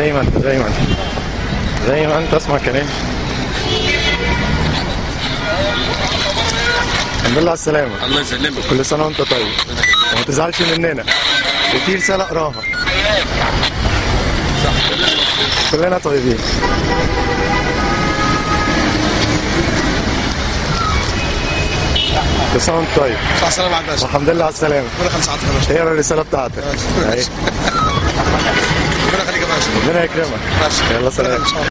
زي ما انت زي ما انت زي ما انت اسمع كلام الحمد لله على السلامة الله يسلمك كل سنة وانت طيب وما تزعلش مننا وفي رسالة اقراها كلنا طيبين كل سنة وانت طيب صح سلام على الباشا والحمد لله على السلامة ربنا يخلي سعادتك يا باشا هي الرسالة بتاعتك أهي. ربنا يخليك يا باشا ربنا يكرمك ماشي يلا سلام